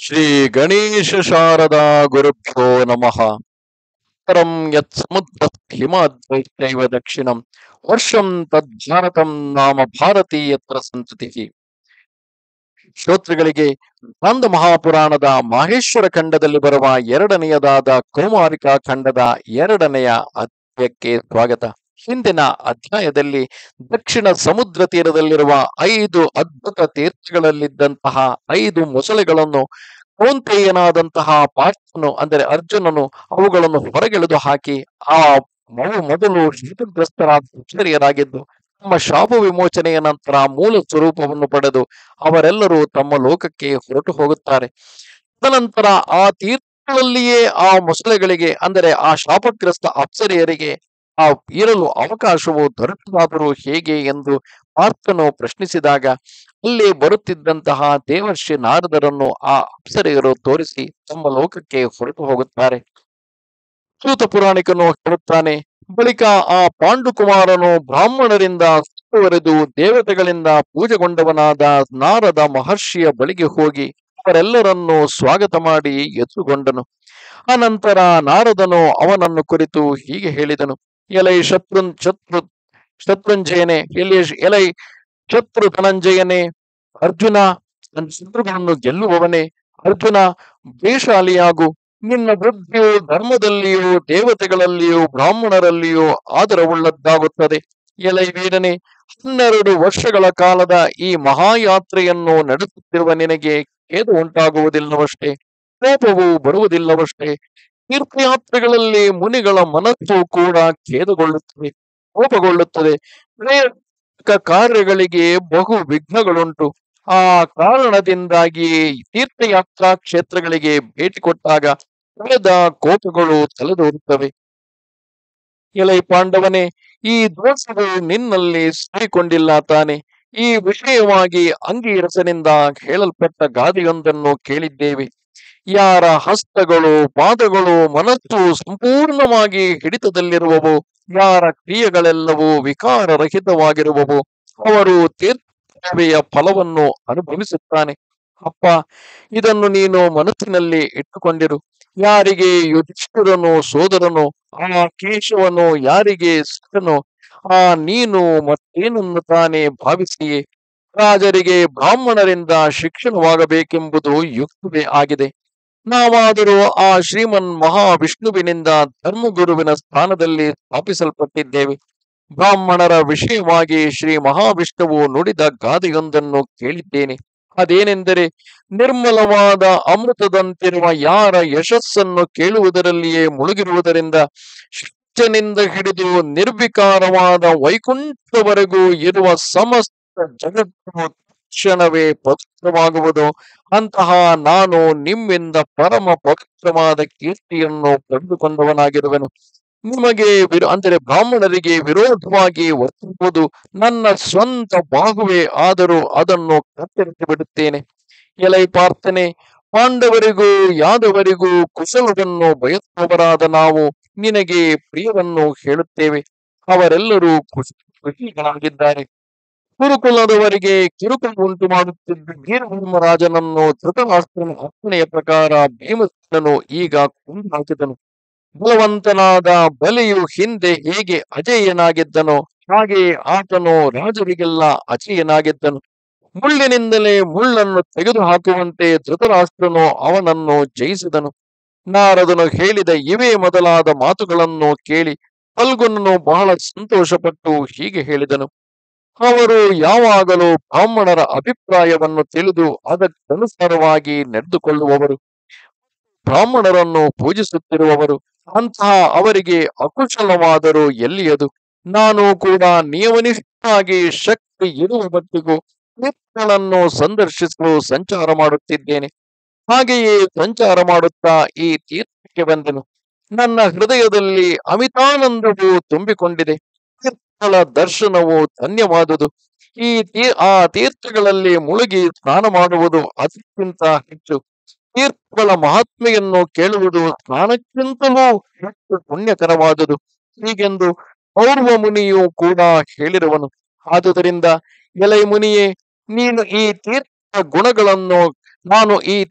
ಶ್ರೀ ಗಣೇಶ ಶಾರದಾ ಗುರುಭ್ಯೋ ನಮಃ ಉತ್ತರಂ ಯತ್ ಸಮುದ್ರ ಹಿಮಾದ್ವೈತೈವ ದಕ್ಷಿಣಂ ವರ್ಷಂ ತದ್ಭಾರತಂ ನಾಮ ಭಾರತೀಯತ್ರ ಸಂತತಿ ಶ್ರೋತೃಗಳಿಗೆ ನಂದ ಮಹಾಪುರಾಣದ ಮಾಹೇಶ್ವರ ಖಂಡದಲ್ಲಿ ಬರುವ ಎರಡನೆಯದಾದ ಕೌಮಾರಿಕಾ ಖಂಡದ ಎರಡನೆಯ ಅಧ್ಯಾಯಕ್ಕೆ ಸ್ವಾಗತ ಹಿಂದಿನ ಅಧ್ಯಾಯದಲ್ಲಿ ದಕ್ಷಿಣ ಸಮುದ್ರ ತೀರದಲ್ಲಿರುವ ಐದು ಅದ್ಭುತ ತೀರ್ಥಗಳಲ್ಲಿದ್ದಂತಹ ಐದು ಮೊಸಳೆಗಳನ್ನು ಕೌಂತೆಯನಾದಂತಹ ಪಾರ್ಥನು ಅಂದರೆ ಅರ್ಜುನನು ಅವುಗಳನ್ನು ಹೊರಗೆಳೆದು ಹಾಕಿ ಆ ಮಗು ಮೊದಲು ಶೀತಗ್ರಸ್ತರಾದ ಅಕ್ಷರಿಯರಾಗಿದ್ದು ತಮ್ಮ ಶಾಪ ವಿಮೋಚನೆಯ ನಂತರ ಮೂಲ ಸ್ವರೂಪವನ್ನು ಪಡೆದು ಅವರೆಲ್ಲರೂ ತಮ್ಮ ಲೋಕಕ್ಕೆ ಹೊರಟು ಹೋಗುತ್ತಾರೆ ತದನಂತರ ಆ ತೀರ್ಥಗಳಲ್ಲಿಯೇ ಆ ಮೊಸಳೆಗಳಿಗೆ ಅಂದರೆ ಆ ಶಾಪಗ್ರಸ್ತ ಅಪ್ಸರಿಯರಿಗೆ ಆ ಇರಲು ಅವಕಾಶವು ದೊರಕದಾದರೂ ಹೇಗೆ ಎಂದು ಪಾರ್ಥನು ಪ್ರಶ್ನಿಸಿದಾಗ ಅಲ್ಲಿ ಬರುತ್ತಿದ್ದಂತಹ ದೇವರ್ಷಿ ನಾರದರನ್ನು ಆ ಅಪ್ಸರೆಯರು ತೋರಿಸಿ ತಮ್ಮ ಲೋಕಕ್ಕೆ ಹೊರಟು ಹೋಗುತ್ತಾರೆ ಸೂತ ಪುರಾಣಿಕನು ಹೇಳುತ್ತಾನೆ ಬಳಿಕ ಆ ಪಾಂಡುಕುಮಾರನು ಬ್ರಾಹ್ಮಣರಿಂದ ಸುತ್ತುವರೆದು ದೇವತೆಗಳಿಂದ ಪೂಜೆಗೊಂಡವನಾದ ನಾರದ ಮಹರ್ಷಿಯ ಬಳಿಗೆ ಹೋಗಿ ಅವರೆಲ್ಲರನ್ನು ಸ್ವಾಗತ ಮಾಡಿ ಎದುರುಗೊಂಡನು ಅನಂತರ ನಾರದನು ಅವನನ್ನು ಕುರಿತು ಹೀಗೆ ಹೇಳಿದನು ಎಲೈ ಶತ್ರುನ್ ಶತ್ರು ಶತ್ರುಂಜಯನೇ ಎಲೆ ಎಲೈ ಶತ್ರು ಧನಂಜಯನೇ ಅರ್ಜುನ ನನ್ನ ಶತ್ರುಗಳನ್ನು ಗೆಲ್ಲುವವನೇ ಅರ್ಜುನ ವೇಷಾಲಿಯಾಗು ನಿನ್ನ ಬುದ್ಧಿಯು ಧರ್ಮದಲ್ಲಿಯೂ ದೇವತೆಗಳಲ್ಲಿಯೂ ಬ್ರಾಹ್ಮಣರಲ್ಲಿಯೂ ಆದರವುಳ್ಳದ್ದಾಗುತ್ತದೆ ಎಲೈ ವೀರನೆ ಹನ್ನೆರಡು ವರ್ಷಗಳ ಕಾಲದ ಈ ಮಹಾಯಾತ್ರೆಯನ್ನು ನಡೆಸುತ್ತಿರುವ ನಿನಗೆ ಖೇದ ಉಂಟಾಗುವುದಿಲ್ಲವಷ್ಟೇ ಕೋಪವು ಬರುವುದಿಲ್ಲವಷ್ಟೇ ತೀರ್ಥಯಾತ್ರೆಗಳಲ್ಲಿ ಮುನಿಗಳ ಮನಸ್ಸು ಕೂಡ ಖೇದಗೊಳ್ಳುತ್ತದೆ ಕೋಪಗೊಳ್ಳುತ್ತದೆ ಪ್ರೇರಕ ಕಾರ್ಯಗಳಿಗೆ ಬಹು ವಿಘ್ನಗಳುಂಟು ಆ ಕಾರಣದಿಂದಾಗಿ ತೀರ್ಥಯಾತ್ರಾ ಕ್ಷೇತ್ರಗಳಿಗೆ ಭೇಟಿ ಕೊಟ್ಟಾಗ ಕಳೆದ ಕೋಪಗಳು ತಲೆದೋರುತ್ತವೆ ಎಲೈ ಪಾಂಡವನೇ ಈ ದೋಷಗಳು ನಿನ್ನಲ್ಲಿ ಸೇರಿಕೊಂಡಿಲ್ಲ ತಾನೆ ಈ ವಿಷಯವಾಗಿ ಅಂಗೀರಸನಿಂದ ಹೇಳಲ್ಪಟ್ಟ ಗಾದೆಯೊಂದನ್ನು ಕೇಳಿದ್ದೇವೆ ಯಾರ ಹಸ್ತಗಳು ಪಾದಗಳು ಮನಸ್ಸು ಸಂಪೂರ್ಣವಾಗಿ ಹಿಡಿತದಲ್ಲಿರುವವು ಯಾರ ಕ್ರಿಯೆಗಳೆಲ್ಲವೂ ವಿಕಾರರಹಿತವಾಗಿರುವವು ಅವರು ತೀರ್ಥಸೇವೆಯ ಫಲವನ್ನು ಅನುಭವಿಸುತ್ತಾನೆ ಅಪ್ಪ ಇದನ್ನು ನೀನು ಮನಸ್ಸಿನಲ್ಲಿ ಇಟ್ಟುಕೊಂಡಿರು ಯಾರಿಗೆ ಯುಧಿಷ್ಠಿರನು ಸೋದರನು ಆ ಕೇಶವನು ಯಾರಿಗೆ ಸುತನು ಆ ನೀನು ಮತ್ತೇನನ್ನು ತಾನೇ ಭಾವಿಸಿಯೇ ರಾಜರಿಗೆ ಬ್ರಾಹ್ಮಣರಿಂದ ಶಿಕ್ಷಣವಾಗಬೇಕೆಂಬುದು ಯುಕ್ತವೇ ಆಗಿದೆ ನಾವಾದರೂ ಆ ಶ್ರೀಮನ್ ಮಹಾವಿಷ್ಣುವಿನಿಂದ ಧರ್ಮಗುರುವಿನ ಸ್ಥಾನದಲ್ಲಿ ಸ್ಥಾಪಿಸಲ್ಪಟ್ಟಿದ್ದೇವೆ ಬ್ರಾಹ್ಮಣರ ವಿಷಯವಾಗಿ ಶ್ರೀ ಮಹಾವಿಷ್ಣುವು ನುಡಿದ ಗಾದೆಯೊಂದನ್ನು ಕೇಳಿದ್ದೇನೆ ಅದೇನೆಂದರೆ ನಿರ್ಮಲವಾದ ಅಮೃತದಂತಿರುವ ಯಾರ ಯಶಸ್ಸನ್ನು ಕೇಳುವುದರಲ್ಲಿಯೇ ಮುಳುಗಿರುವುದರಿಂದ ಶಿಕ್ಷನಿಂದ ಹಿಡಿದು ನಿರ್ವಿಕಾರವಾದ ವೈಕುಂಠದವರೆಗೂ ಇರುವ ಸಮಸ್ತ ಜಗತ್ತು ತಕ್ಷಣವೇ ಪವಿತ್ರವಾಗುವುದು ಅಂತಹ ನಾನು ನಿಮ್ಮಿಂದ ಪರಮ ಪವಿತ್ರವಾದ ಕೀರ್ತಿಯನ್ನು ಪಡೆದುಕೊಂಡವನಾಗಿರುವೆನು ನಿಮಗೆ ವಿರೋ ಅಂದರೆ ಬ್ರಾಹ್ಮಣರಿಗೆ ವಿರೋಧವಾಗಿ ವರ್ತಿಸುವುದು ನನ್ನ ಸ್ವಂತ ಬಾಹುವೆ ಆದರೂ ಅದನ್ನು ಕತ್ತರಿಸಿ ಬಿಡುತ್ತೇನೆ ಎಲೈ ಪಾರ್ಥನೆ ಪಾಂಡವರಿಗೂ ಯಾದವರಿಗೂ ಕುಶಲವನ್ನು ಬಯಸುವವರಾದ ನಾವು ನಿನಗೆ ಪ್ರಿಯವನ್ನು ಹೇಳುತ್ತೇವೆ ಅವರೆಲ್ಲರೂ ಖುಷಿ ಖುಷಿಗಳಾಗಿದ್ದಾರೆ ಕುರುಕುಲದವರಿಗೆ ಕಿರುಕುಳ ಉಂಟು ಮಾಡುತ್ತಿದ್ದ ವೀರಧರ್ಮರಾಜನನ್ನು ಧೃತರಾಷ್ಟ್ರನ ಅಪ್ಪಣೆಯ ಪ್ರಕಾರ ಭೀಮಸೇನನು ಈಗ ಕೊಂದು ಹಾಕಿದನು ಬಲವಂತನಾದ ಬಲಿಯು ಹಿಂದೆ ಹೇಗೆ ಅಜೇಯನಾಗಿದ್ದನೋ ಹಾಗೆ ಆತನು ರಾಜರಿಗೆಲ್ಲ ಅಜೇಯನಾಗಿದ್ದನು ಮುಳ್ಳಿನಿಂದಲೇ ಮುಳ್ಳನ್ನು ತೆಗೆದು ಹಾಕುವಂತೆ ಧೃತರಾಷ್ಟ್ರನು ಅವನನ್ನು ಜಯಿಸಿದನು ನಾರದನು ಹೇಳಿದ ಇವೇ ಮೊದಲಾದ ಮಾತುಗಳನ್ನು ಕೇಳಿ ಫಲ್ಗುನನು ಬಹಳ ಸಂತೋಷಪಟ್ಟು ಹೀಗೆ ಹೇಳಿದನು ಅವರು ಯಾವಾಗಲೂ ಬ್ರಾಹ್ಮಣರ ಅಭಿಪ್ರಾಯವನ್ನು ತಿಳಿದು ಅದಕ್ಕನುಸಾರವಾಗಿ ನಡೆದುಕೊಳ್ಳುವವರು ಬ್ರಾಹ್ಮಣರನ್ನು ಪೂಜಿಸುತ್ತಿರುವವರು ಅಂತಹ ಅವರಿಗೆ ಅಕುಶಲವಾದರೂ ಎಲ್ಲಿಯದು ನಾನು ಕೂಡ ನಿಯಮನಿಷ್ಠವಾಗಿ ಶಕ್ತಿ ಇರುವ ಮಟ್ಟಿಗೂ ತೀರ್ಥಗಳನ್ನು ಸಂದರ್ಶಿಸಲು ಸಂಚಾರ ಮಾಡುತ್ತಿದ್ದೇನೆ ಹಾಗೆಯೇ ಸಂಚಾರ ಮಾಡುತ್ತಾ ಈ ತೀರ್ಥಕ್ಕೆ ಬಂದೆನು ನನ್ನ ಹೃದಯದಲ್ಲಿ ಅಮಿತಾನಂದವು ತುಂಬಿಕೊಂಡಿದೆ ತೀರ್ಥಗಳ ದರ್ಶನವು ಧನ್ಯವಾದುದು ಈ ತೀ ಆ ತೀರ್ಥಗಳಲ್ಲಿ ಮುಳುಗಿ ಸ್ನಾನ ಮಾಡುವುದು ಅದಕ್ಕಿಂತ ಹೆಚ್ಚು ತೀರ್ಥಗಳ ಮಹಾತ್ಮೆಯನ್ನು ಕೇಳುವುದು ಸ್ನಾನಕ್ಕಿಂತಲೂ ಹೆಚ್ಚು ಪುಣ್ಯಕರವಾದುದು ಹೀಗೆಂದು ಪೌರ್ವ ಮುನಿಯು ಕೂಡ ಹೇಳಿರುವನು ಆದುದರಿಂದ ಎಲೈ ಮುನಿಯೇ ನೀನು ಈ ತೀರ್ಥ ಗುಣಗಳನ್ನು ನಾನು ಈ ತೀರ್ಥ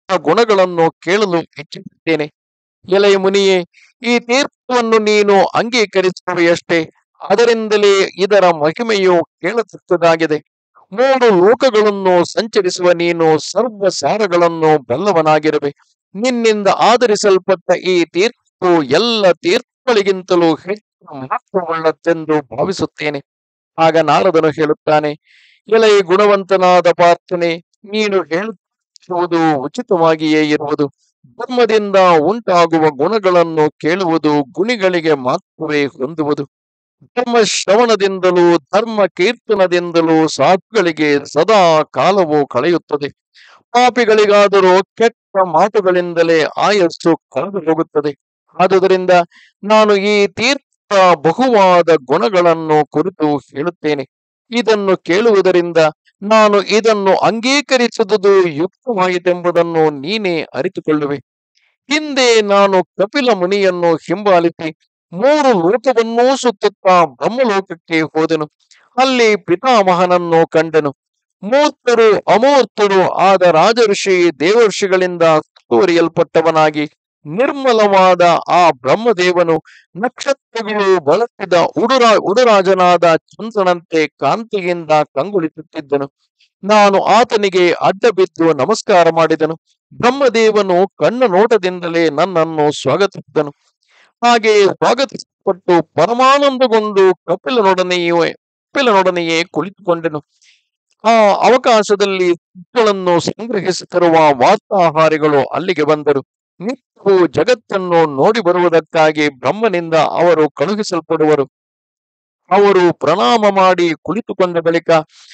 ಗುಣಗಳನ್ನು ಕೇಳಲು ಇಚ್ಛಿಸುತ್ತೇನೆ ಎಲೆ ಮುನಿಯೇ ಈ ತೀರ್ಥವನ್ನು ನೀನು ಅಂಗೀಕರಿಸುವೆಯಷ್ಟೇ ಅದರಿಂದಲೇ ಇದರ ಮಹಿಮೆಯು ಕೇಳತಕ್ಕದಾಗಿದೆ ಮೂರು ಲೋಕಗಳನ್ನು ಸಂಚರಿಸುವ ನೀನು ಸರ್ವ ಸಾರಗಳನ್ನು ಬಲ್ಲವನಾಗಿರುವೆ ನಿನ್ನಿಂದ ಆಧರಿಸಲ್ಪಟ್ಟ ಈ ತೀರ್ಥವು ಎಲ್ಲ ತೀರ್ಥಗಳಿಗಿಂತಲೂ ಹೆಚ್ಚು ಮಹತ್ವವುಳ್ಳದ್ದೆಂದು ಭಾವಿಸುತ್ತೇನೆ ಆಗ ನಾರದನು ಹೇಳುತ್ತಾನೆ ಎಲೆ ಗುಣವಂತನಾದ ಪಾರ್ಥನೆ ನೀನು ಹೇಳುತ್ತಿರುವುದು ಉಚಿತವಾಗಿಯೇ ಇರುವುದು ಧರ್ಮದಿಂದ ಉಂಟಾಗುವ ಗುಣಗಳನ್ನು ಕೇಳುವುದು ಗುಣಿಗಳಿಗೆ ಮಾತ್ರವೇ ಹೊಂದುವುದು ಧರ್ಮ ಶ್ರವಣದಿಂದಲೂ ಧರ್ಮ ಕೀರ್ತನದಿಂದಲೂ ಸಾಧುಗಳಿಗೆ ಸದಾ ಕಾಲವು ಕಳೆಯುತ್ತದೆ ಪಾಪಿಗಳಿಗಾದರೂ ಕೆಟ್ಟ ಮಾತುಗಳಿಂದಲೇ ಆಯಸ್ಸು ಕಳೆದು ಹೋಗುತ್ತದೆ ಆದುದರಿಂದ ನಾನು ಈ ತೀರ್ಥ ಬಹುವಾದ ಗುಣಗಳನ್ನು ಕುರಿತು ಹೇಳುತ್ತೇನೆ ಇದನ್ನು ಕೇಳುವುದರಿಂದ ನಾನು ಇದನ್ನು ಅಂಗೀಕರಿಸುವುದು ಯುಕ್ತವಾಯಿತೆಂಬುದನ್ನು ನೀನೇ ಅರಿತುಕೊಳ್ಳುವೆ ಹಿಂದೆ ನಾನು ಕಪಿಲ ಮುನಿಯನ್ನು ಹಿಂಬಾಲಿಸಿ ಮೂರು ಲೋಕವನ್ನೂ ಸುತ್ತುತ್ತಾ ಬ್ರಹ್ಮಲೋಕಕ್ಕೆ ಹೋದೆನು ಅಲ್ಲಿ ಪಿತಾಮಹನನ್ನು ಕಂಡನು ಮೂರ್ತರು ಅಮೂರ್ತರು ಆದ ರಾಜಋಷಿ ದೇವರ್ಷಿಗಳಿಂದ ಸುತ್ತುವರಿಯಲ್ಪಟ್ಟವನಾಗಿ ನಿರ್ಮಲವಾದ ಆ ಬ್ರಹ್ಮದೇವನು ನಕ್ಷತ್ರಗಳು ಬಳಸಿದ ಉಡುರ ಉಡುರಾಜನಾದ ಚಂದ್ರನಂತೆ ಕಾಂತಿಯಿಂದ ಕಂಗೊಳಿಸುತ್ತಿದ್ದನು ನಾನು ಆತನಿಗೆ ಅಡ್ಡ ಬಿದ್ದು ನಮಸ್ಕಾರ ಮಾಡಿದನು ಬ್ರಹ್ಮದೇವನು ಕಣ್ಣ ನೋಟದಿಂದಲೇ ನನ್ನನ್ನು ಸ್ವಾಗತಿಸಿದನು ಹಾಗೆ ಸ್ವಾಗತಿಸಲ್ಪಟ್ಟು ಪರಮಾನಂದಗೊಂಡು ಕಪಿಲನೊಡನೆಯೇ ಕಪಿಲನೊಡನೆಯೇ ಕುಳಿತುಕೊಂಡೆನು ಆ ಅವಕಾಶದಲ್ಲಿ ಸಿದ್ಧಗಳನ್ನು ಸಂಗ್ರಹಿಸುತ್ತಿರುವ ವಾರ್ತಾಹಾರಿಗಳು ಅಲ್ಲಿಗೆ ಬಂದರು ನಿತ್ಯವೂ ಜಗತ್ತನ್ನು ನೋಡಿ ಬರುವುದಕ್ಕಾಗಿ ಬ್ರಹ್ಮನಿಂದ ಅವರು ಕಳುಹಿಸಲ್ಪಡುವರು ಅವರು ಪ್ರಣಾಮ ಮಾಡಿ ಕುಳಿತುಕೊಂಡ ಬಳಿಕ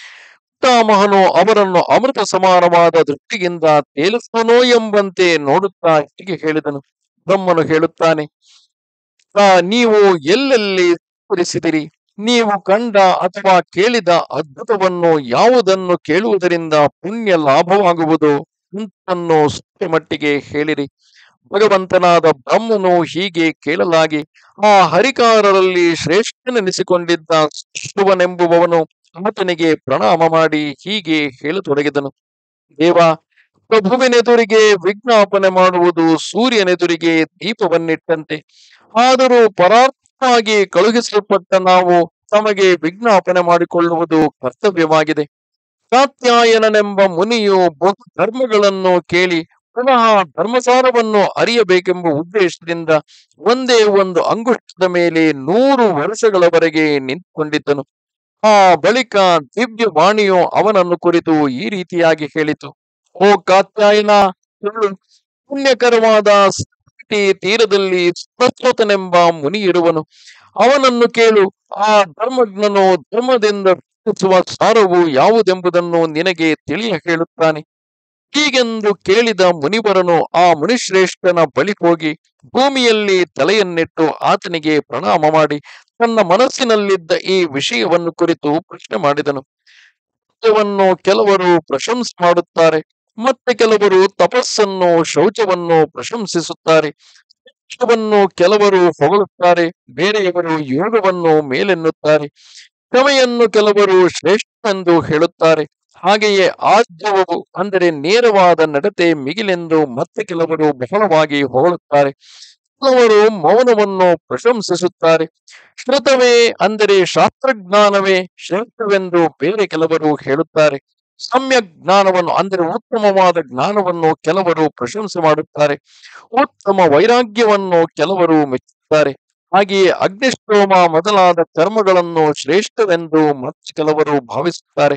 ಪಿತಾಮಹನು ಅವರನ್ನು ಅಮೃತ ಸಮಾನವಾದ ದೃಷ್ಟಿಯಿಂದ ತೇಲಿಸುವನೋ ಎಂಬಂತೆ ನೋಡುತ್ತಾ ಹೀಗೆ ಹೇಳಿದನು ಬ್ರಹ್ಮನು ಹೇಳುತ್ತಾನೆ ಆ, ನೀವು ಎಲ್ಲೆಲ್ಲಿ ಸ್ಫುರಿಸಿದಿರಿ ನೀವು ಕಂಡ ಅಥವಾ ಕೇಳಿದ ಅದ್ಭುತವನ್ನು ಯಾವುದನ್ನು ಕೇಳುವುದರಿಂದ ಪುಣ್ಯ ಲಾಭವಾಗುವುದು ಇಂತನ್ನು ಸ್ವಲ್ಪ ಮಟ್ಟಿಗೆ ಹೇಳಿರಿ ಭಗವಂತನಾದ ಬ್ರಹ್ಮನು ಹೀಗೆ ಕೇಳಲಾಗಿ ಆ ಹರಿಕಾರರಲ್ಲಿ ಶ್ರೇಷ್ಠನೆನಿಸಿಕೊಂಡಿದ್ದ ಶಿವನೆಂಬುವವನು ಆತನಿಗೆ ಪ್ರಣಾಮ ಮಾಡಿ ಹೀಗೆ ಹೇಳತೊಡಗಿದನು ದೇವ ಪ್ರಭುವಿನೆದುರಿಗೆ ವಿಜ್ಞಾಪನೆ ಮಾಡುವುದು ಸೂರ್ಯನೆದುರಿಗೆ ದೀಪವನ್ನಿಟ್ಟಂತೆ ಆದರೂ ಪರಾರ್ಥವಾಗಿ ಕಳುಹಿಸಲ್ಪಟ್ಟ ನಾವು ತಮಗೆ ವಿಜ್ಞಾಪನೆ ಮಾಡಿಕೊಳ್ಳುವುದು ಕರ್ತವ್ಯವಾಗಿದೆ ಕಾತ್ಯಾಯನನೆಂಬ ಮುನಿಯು ಬಹು ಧರ್ಮಗಳನ್ನು ಕೇಳಿ ಪುನಃ ಧರ್ಮಸಾರವನ್ನು ಅರಿಯಬೇಕೆಂಬ ಉದ್ದೇಶದಿಂದ ಒಂದೇ ಒಂದು ಅಂಗುಷ್ಟದ ಮೇಲೆ ನೂರು ವರ್ಷಗಳವರೆಗೆ ನಿಂತುಕೊಂಡಿದ್ದನು ಆ ಬಳಿಕ ದಿವ್ಯ ವಾಣಿಯು ಅವನನ್ನು ಕುರಿತು ಈ ರೀತಿಯಾಗಿ ಹೇಳಿತು ಓ ಕಾತ್ಯಾಯನ ಕೇಳು. ಪುಣ್ಯಕರವಾದ ಸ್ಫಟಿಕ ತೀರದಲ್ಲಿ ಸುಪ್ರಸ್ತೋತನೆಂಬ ಮುನಿ ಇರುವನು ಅವನನ್ನು ಕೇಳು ಆ ಧರ್ಮಜ್ಞನು ಧರ್ಮದಿಂದ ರಕ್ಷಿಸುವ ಸಾರವು ಯಾವುದೆಂಬುದನ್ನು ನಿನಗೆ ತಿಳಿಯ ಹೇಳುತ್ತಾನೆ ಹೀಗೆಂದು ಕೇಳಿದ ಮುನಿವರನು ಆ ಮುನಿಶ್ರೇಷ್ಠನ ಬಳಿ ಹೋಗಿ ಭೂಮಿಯಲ್ಲಿ ತಲೆಯನ್ನಿಟ್ಟು ಆತನಿಗೆ ಪ್ರಣಾಮ ಮಾಡಿ ತನ್ನ ಮನಸ್ಸಿನಲ್ಲಿದ್ದ ಈ ವಿಷಯವನ್ನು ಕುರಿತು ಪ್ರಶ್ನೆ ಮಾಡಿದನು ಸತ್ಯವನ್ನು ಕೆಲವರು ಪ್ರಶಂಸೆ ಮಾಡುತ್ತಾರೆ ಮತ್ತೆ ಕೆಲವರು ತಪಸ್ಸನ್ನು ಶೌಚವನ್ನು ಪ್ರಶಂಸಿಸುತ್ತಾರೆ ಶಿಕ್ಷವನ್ನು ಕೆಲವರು ಹೊಗಳುತ್ತಾರೆ ಬೇರೆಯವರು ಯೋಗವನ್ನು ಮೇಲೆನ್ನುತ್ತಾರೆ ಕ್ಷಮೆಯನ್ನು ಕೆಲವರು ಶ್ರೇಷ್ಠವೆಂದು ಹೇಳುತ್ತಾರೆ ಹಾಗೆಯೇ ಆದ್ಯವು ಅಂದರೆ ನೇರವಾದ ನಡತೆ ಮಿಗಿಲೆಂದು ಮತ್ತೆ ಕೆಲವರು ಬಹಳವಾಗಿ ಹೊಗಳುತ್ತಾರೆ ಕೆಲವರು ಮೌನವನ್ನು ಪ್ರಶಂಸಿಸುತ್ತಾರೆ ಶ್ರುತವೇ ಅಂದರೆ ಶಾಸ್ತ್ರಜ್ಞಾನವೇ ಶ್ರೇಷ್ಠವೆಂದು ಬೇರೆ ಕೆಲವರು ಹೇಳುತ್ತಾರೆ ಸಮ್ಯಕ್ ಜ್ಞಾನವನ್ನು ಅಂದರೆ ಉತ್ತಮವಾದ ಜ್ಞಾನವನ್ನು ಕೆಲವರು ಪ್ರಶಂಸೆ ಮಾಡುತ್ತಾರೆ ಉತ್ತಮ ವೈರಾಗ್ಯವನ್ನು ಕೆಲವರು ಮೆಚ್ಚುತ್ತಾರೆ ಹಾಗೆಯೇ ಅಗ್ನಿಷ್ಠೋಮ ಮೊದಲಾದ ಕರ್ಮಗಳನ್ನು ಶ್ರೇಷ್ಠವೆಂದು ಮತ್ತೆ ಕೆಲವರು ಭಾವಿಸುತ್ತಾರೆ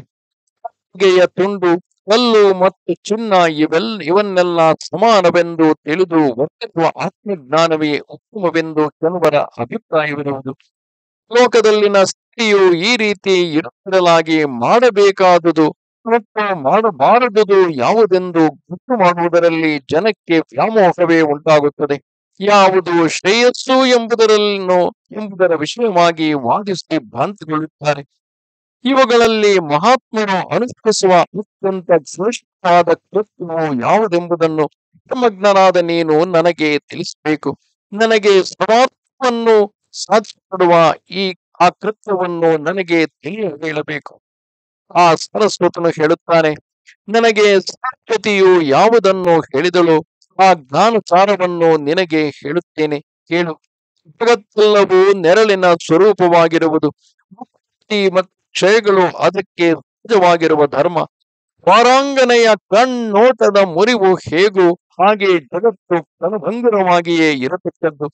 ಹಾಗೆಯ ತುಂಡು ಕಲ್ಲು ಮತ್ತು ಚಿನ್ನ ಇವೆಲ್ಲ ಇವನ್ನೆಲ್ಲ ಸಮಾನವೆಂದು ತಿಳಿದು ವರ್ತಿಸುವ ಆತ್ಮಜ್ಞಾನವೇ ಉತ್ತಮವೆಂದು ಕೆಲವರ ಅಭಿಪ್ರಾಯವಿರುವುದು ಲೋಕದಲ್ಲಿನ ಸ್ಥಿತಿಯು ಈ ರೀತಿ ಇರುತ್ತಿರಲಾಗಿ ಮಾಡಬೇಕಾದುದು ಮತ್ತು ಮಾಡಬಾರದುದು ಯಾವುದೆಂದು ಗುರುತು ಮಾಡುವುದರಲ್ಲಿ ಜನಕ್ಕೆ ವ್ಯಾಮೋಹವೇ ಉಂಟಾಗುತ್ತದೆ ಯಾವುದು ಶ್ರೇಯಸ್ಸು ಎಂಬುದರನ್ನು ಎಂಬುದರ ವಿಷಯವಾಗಿ ವಾದಿಸಿ ಭ್ರಾಂತಿಗೊಳ್ಳುತ್ತಾರೆ ಇವುಗಳಲ್ಲಿ ಮಹಾತ್ಮರು ಅನುಸರಿಸುವ ಅತ್ಯಂತ ಶ್ರೇಷ್ಠವಾದ ಕೃತ್ಯವು ಯಾವುದೆಂಬುದನ್ನು ಧರ್ಮಜ್ಞನಾದ ನೀನು ನನಗೆ ತಿಳಿಸಬೇಕು ನನಗೆ ಸರ್ವಾರ್ಥವನ್ನು ಸಾಧಿಸಿಕೊಡುವ ಈ ಆ ಕೃತ್ಯವನ್ನು ನನಗೆ ತಿಳಿಯ ಹೇಳಬೇಕು ಆ ಸರಸ್ವತನು ಹೇಳುತ್ತಾನೆ ನನಗೆ ಸಾಕ್ಷತೆಯು ಯಾವುದನ್ನು ಹೇಳಿದಳು ಆ ಜ್ಞಾನ ಸಾರವನ್ನು ನಿನಗೆ ಹೇಳುತ್ತೇನೆ ಕೇಳು ಜಗತ್ತೆಲ್ಲವೂ ನೆರಳಿನ ಸ್ವರೂಪವಾಗಿರುವುದು ಮುಕ್ತಿ ಮತ್ತು ಕ್ಷಯಗಳು ಅದಕ್ಕೆ ಸಹಜವಾಗಿರುವ ಧರ್ಮ ವಾರಾಂಗನೆಯ ಕಣ್ಣೋಟದ ಮುರಿವು ಹೇಗೂ ಹಾಗೆ ಜಗತ್ತು ಕನಭಂಗುರವಾಗಿಯೇ ಇರತಕ್ಕದ್ದು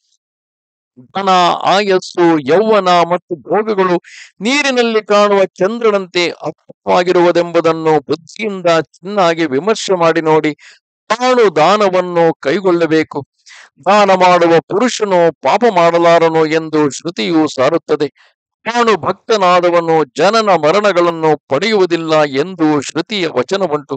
ಧನ ಆಯಸ್ಸು ಯೌವನ ಮತ್ತು ಭೋಗಗಳು ನೀರಿನಲ್ಲಿ ಕಾಣುವ ಚಂದ್ರನಂತೆ ಅಪವಾಗಿರುವುದೆಂಬುದನ್ನು ಬುದ್ಧಿಯಿಂದ ಚೆನ್ನಾಗಿ ವಿಮರ್ಶೆ ಮಾಡಿ ನೋಡಿ ತಾನು ದಾನವನ್ನು ಕೈಗೊಳ್ಳಬೇಕು ದಾನ ಮಾಡುವ ಪುರುಷನು ಪಾಪ ಮಾಡಲಾರನು ಎಂದು ಶ್ರುತಿಯು ಸಾರುತ್ತದೆ ತಾನು ಭಕ್ತನಾದವನು ಜನನ ಮರಣಗಳನ್ನು ಪಡೆಯುವುದಿಲ್ಲ ಎಂದು ಶ್ರುತಿಯ ವಚನವುಂಟು